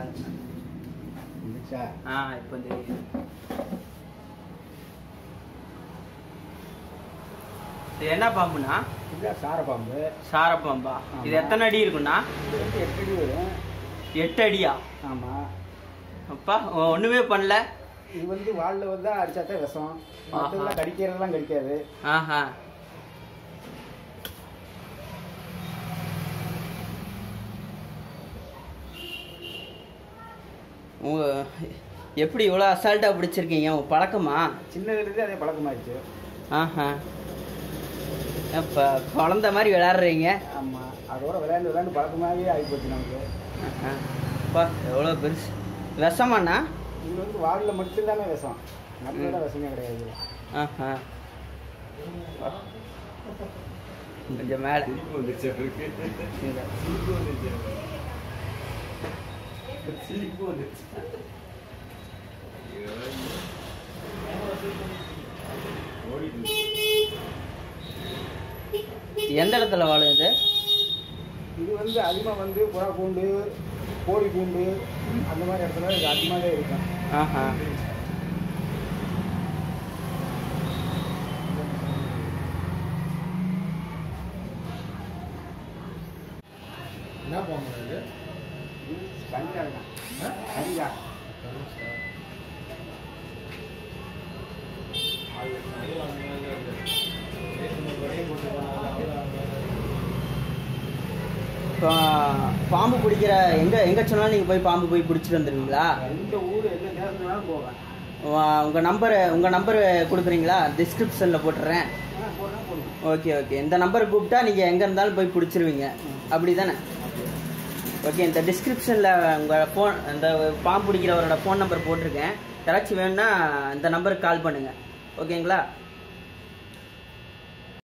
இருந்துச்சா ஆ இப்போ தெரியுது இது என்ன பாம்புண்ணா இதுதான் சாரப்பாம்பு சாரப்பாம்பா இது எத்தனை அடி இருக்குண்ணா இது வந்து எட்டு அடி வரும் எட்டு அடியா ஆமாம் அப்பா ஒண்ணுமே பண்ணல இது வந்து வாலில் வந்து அடிச்சா தான் விஷம் மற்றதெல்லாம் கடிக்கிறதெல்லாம் கடிக்காது ஆஹா உங்க எப்படி இவ்வளோ அசால்ட்டாக பிடிச்சிருக்கீங்க உங்க பழக்கமா சின்னதுலேருந்து அதே பழக்கமாயிடுச்சு ஆஹா இப்போ குழந்த மாதிரி விளையாடுறீங்க ஆமாம் அதோட விளையாண்டு விளையாண்டு பழக்கமாகவே ஆகிப்போச்சு நமக்கு ஆஹா. அப்பா எவ்வளோ பெருசு விஷமாண்ணா இது வந்து வாலில் மட்டும்தானே விஷம் மற்றதோட விஷமே கிடையாது ஆஹா கொஞ்சம் மேலே சிரிப்பு வந்துச்சு அவருக்கு சிரிப்பு வந்துச்சு சிரிப்பு வந்துச்சு ஓடிட்டு எந்த இடத்துல வாழும் இது இது வந்து அதிகமாக வந்து புறா கூண்டு கோழி கூண்டு அந்த மாதிரி இடத்துல இது அதிகமாகவே இருக்கும் ஆஹா என்ன பாம்பு இது இது கனிகா தான் கனிகா இப்போ பாம்பு பிடிக்கிற எங்க எங்க சொன்னாலும் நீங்க போய் பாம்பு போய் பிடிச்சிட்டு வந்துருவீங்களா எந்த ஊர் எந்த நேரத்துனாலும் போவேன் உ- உங்க நம்பர் உங்க நம்பர் கொடுக்குறீங்களா டிஸ்கிரிப்ஷன்ல போட்டுறேன் ஆ போனால் போடுவேன் ஓகே ஓகே இந்த நம்பர் கூப்பிட்டா நீங்க எங்க இருந்தாலும் போய் பிடிச்சிருவீங்க அப்படி தானே ஓகே இந்த டிஸ்கிரிப்ஷனில் உங்கள் ஃபோன் இந்த பாம்பு பிடிக்கிறவரோட ஃபோன் நம்பர் போட்டிருக்கேன் யாராச்சும் வேணும்னா இந்த நம்பருக்கு கால் பண்ணுங்கள் ஓகேங்களா